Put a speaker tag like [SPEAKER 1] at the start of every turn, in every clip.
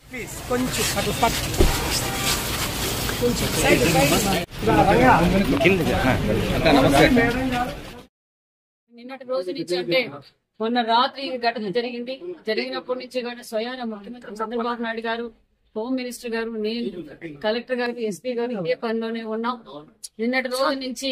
[SPEAKER 1] please కొంచెం అటు పక్క కొంచెం సైడ్
[SPEAKER 2] నిన్నటి రోజు నుంచి అంటే మొన్న రాత్రి ఈ ఘటన జరిగింది జరిగినప్పటి నుంచి కూడా స్వయాన ముఖ్యమంత్రి చంద్రబాబు నాయుడు గారు హోమ్ మినిస్టర్ గారు నేను కలెక్టర్ గారు ఎస్పీ గారు ఇదే పనిలోనే ఉన్నాం నిన్నటి రోజు నుంచి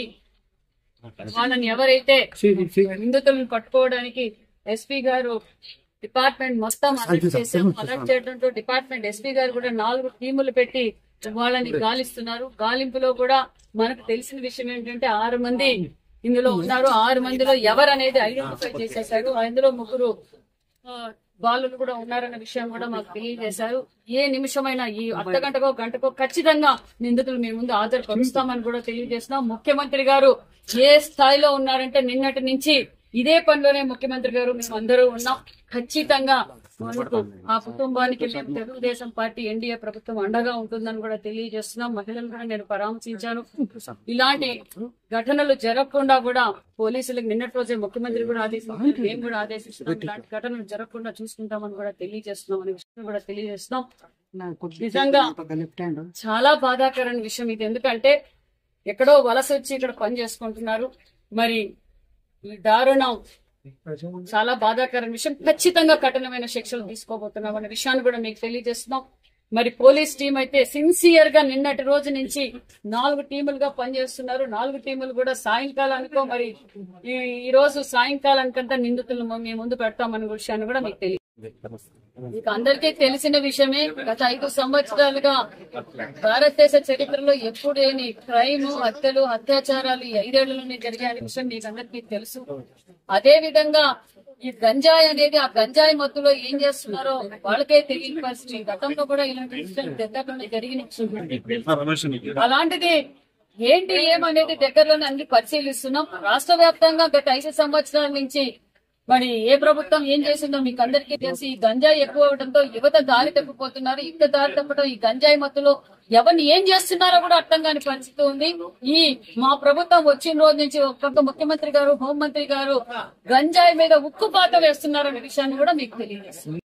[SPEAKER 2] వాళ్ళని ఎవరైతే నిందితులను పట్టుకోవడానికి ఎస్పీ గారు డిపార్ట్మెంట్ మొత్తం అలర్ట్ చేశాం అలర్ట్ చేయడంతో డిపార్ట్మెంట్ ఎస్పీ గారు కూడా నాలుగు టీములు పెట్టి వాళ్ళని గాలిస్తున్నారు గాలింపులో కూడా మనకు తెలిసిన విషయం ఏంటంటే ఆరు మంది ఇందులో ఉన్నారు ఆరు మందిలో ఎవరు అనేది ఐడెంటిఫై చేసేసారు అందులో ముగ్గురు ఆ, బాలులు కూడా ఉన్నారన్న విషయం కూడా మాకు తెలియజేశారు ఏ నిమిషమైనా ఈ అర్ధ గంటకో గంటకో ఖచ్చితంగా నిందితులు మీ ముందు హాజరుపరుస్తామని కూడా తెలియజేస్తున్నాం ముఖ్యమంత్రి గారు ఏ స్థాయిలో ఉన్నారంటే నిన్నటి నుంచి ఇదే పనిలోనే ముఖ్యమంత్రి గారు మేము అందరూ ఉన్నాం ఖచ్చితంగా మనకు ఆ కుటుంబానికి మేము తెలుగుదేశం పార్టీ ఎన్డీఏ ప్రభుత్వం అండగా ఉంటుందని కూడా తెలియజేస్తున్నాం మహిళలు కూడా నేను పరామర్శించాను ఇలాంటి ఘటనలు జరగకుండా కూడా పోలీసులకు నిన్నటి రోజే ముఖ్యమంత్రి కూడా ఆదేశించారు మేము కూడా ఆదేశిస్తున్నాం ఇలాంటి ఘటనలు జరగకుండా చూసుకుంటామని కూడా తెలియజేస్తున్నాం అనే విషయం కూడా తెలియజేస్తున్నాం నిజంగా చాలా బాధాకరమైన విషయం ఇది ఎందుకంటే ఎక్కడో వలస వచ్చి ఇక్కడ పని చేసుకుంటున్నారు మరి ఈ దారుణం చాలా బాధాకరమైన విషయం ఖచ్చితంగా కఠినమైన శిక్షలు తీసుకోబోతున్నాం అనే విషయాన్ని కూడా మీకు తెలియజేస్తున్నాం మరి పోలీస్ టీం అయితే సిన్సియర్ గా నిన్నటి రోజు నుంచి నాలుగు టీములుగా పనిచేస్తున్నారు నాలుగు టీములు కూడా సాయంకాలానికో మరి ఈ ఈ రోజు సాయంకాలానికంతా నిందితులను మేము ముందు పెడతామనే విషయాన్ని కూడా మీకు తెలియదు మీకు అందరికీ తెలిసిన విషయమే గత ఐదు సంవత్సరాలుగా భారతదేశ చరిత్రలో ఎప్పుడు లేని క్రైమ్ హత్యలు అత్యాచారాలు ఈ ఐదేళ్లలోనే జరిగాయనే విషయం మీకు అందరికీ తెలుసు అదే విధంగా ఈ గంజాయి అనేది ఆ గంజాయి మత్తులో ఏం చేస్తున్నారో వాళ్ళకే తెలియని పరిస్థితి గతంలో కూడా ఇలాంటి విషయాలు దగ్గరలోనే జరిగినాయి అలాంటిది ఏంటి ఏమనేది దగ్గరలోనే అన్ని పరిశీలిస్తున్నాం రాష్ట్ర వ్యాప్తంగా గత ఐదు సంవత్సరాల నుంచి మరి ఏ ప్రభుత్వం ఏం చేసిందో మీకు అందరికీ తెలిసి ఈ గంజాయి ఎక్కువ అవడంతో యువత దారి తప్పిపోతున్నారు యువత దారి తప్పడం ఈ గంజాయి మత్తులో ఎవరిని ఏం చేస్తున్నారో కూడా అర్థం కాని పరిస్థితి ఉంది ఈ మా ప్రభుత్వం వచ్చిన రోజు నుంచి ఒక్కొక్క ముఖ్యమంత్రి గారు హోంమంత్రి గారు గంజాయి మీద ఉక్కుపాత వేస్తున్నారనే విషయాన్ని కూడా మీకు తెలియజేస్తుంది